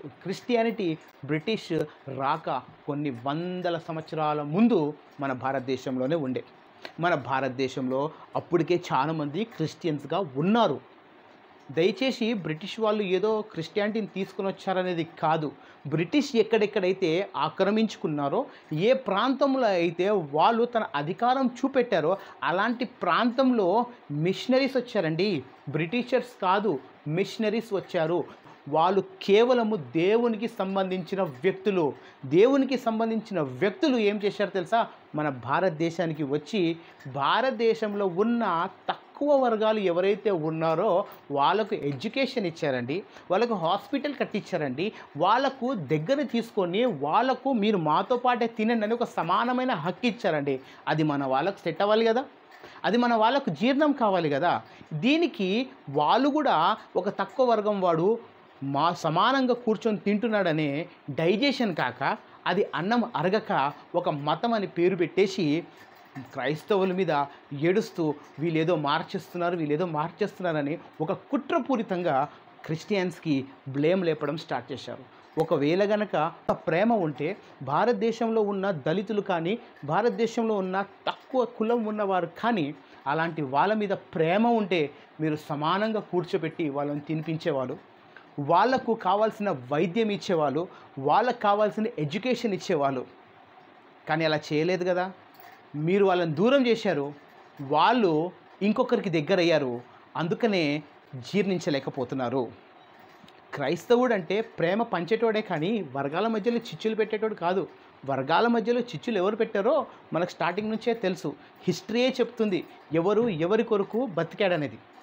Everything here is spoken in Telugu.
క్రిస్టియానిటీ బ్రిటిష్ రాక కొన్ని వందల సంవత్సరాల ముందు మన భారతదేశంలోనే ఉండే మన భారతదేశంలో అప్పటికే చాలామంది క్రిస్టియన్స్గా ఉన్నారు దయచేసి బ్రిటిష్ వాళ్ళు ఏదో క్రిస్టియానిటీని తీసుకుని వచ్చారనేది కాదు బ్రిటిష్ ఎక్కడెక్కడైతే ఆక్రమించుకున్నారో ఏ ప్రాంతంలో అయితే వాళ్ళు తన అధికారం చూపెట్టారో అలాంటి ప్రాంతంలో మిషనరీస్ వచ్చారండి బ్రిటిషర్స్ కాదు మిషనరీస్ వచ్చారు వాళ్ళు కేవలము దేవునికి సంబంధించిన వ్యక్తులు దేవునికి సంబంధించిన వ్యక్తులు ఏం చేశారు తెలుసా మన భారతదేశానికి వచ్చి భారతదేశంలో ఉన్న తక్కువ వర్గాలు ఎవరైతే ఉన్నారో వాళ్ళకు ఎడ్యుకేషన్ ఇచ్చారండి వాళ్ళకు హాస్పిటల్ కట్టించారండి వాళ్ళకు దగ్గర తీసుకొని వాళ్ళకు మీరు మాతో పాటే తినండి అని ఒక సమానమైన హక్కు ఇచ్చారండి అది మన వాళ్ళకు సెట్ అవ్వాలి కదా అది మన వాళ్ళకు జీర్ణం కావాలి కదా దీనికి వాళ్ళు కూడా ఒక తక్కువ వర్గం వాడు మా సమానంగా కూర్చొని తింటున్నాడనే డైజెషన్ కాక అది అన్నం అరగక ఒక మతం అని పేరు పెట్టేసి క్రైస్తవుల మీద ఏడుస్తూ వీళ్ళేదో మార్చేస్తున్నారు వీళ్ళేదో మార్చేస్తున్నారని ఒక కుట్రపూరితంగా క్రిస్టియన్స్కి బ్లేమ్ లేపడం స్టార్ట్ చేశారు ఒకవేళ గనక ప్రేమ ఉంటే భారతదేశంలో ఉన్న దళితులు కానీ భారతదేశంలో ఉన్న తక్కువ కులం ఉన్నవారు కానీ అలాంటి వాళ్ళ మీద ప్రేమ ఉంటే మీరు సమానంగా కూర్చోబెట్టి వాళ్ళని తినిపించేవాళ్ళు వాళ్ళకు కావాల్సిన వైద్యం ఇచ్చేవాళ్ళు వాళ్ళకు కావాల్సిన ఎడ్యుకేషన్ ఇచ్చేవాళ్ళు కానీ అలా చేయలేదు కదా మీరు వాళ్ళని దూరం చేశారు వాళ్ళు ఇంకొకరికి దగ్గర అయ్యారు అందుకనే జీర్ణించలేకపోతున్నారు క్రైస్తవుడు అంటే ప్రేమ పంచేటోడే కానీ వర్గాల మధ్యలో చిచ్చులు పెట్టేటోడు కాదు వర్గాల మధ్యలో చిచ్చులు ఎవరు పెట్టారో మనకు స్టార్టింగ్ నుంచే తెలుసు హిస్టరీయే చెప్తుంది ఎవరు ఎవరి కొరకు బతికాడనేది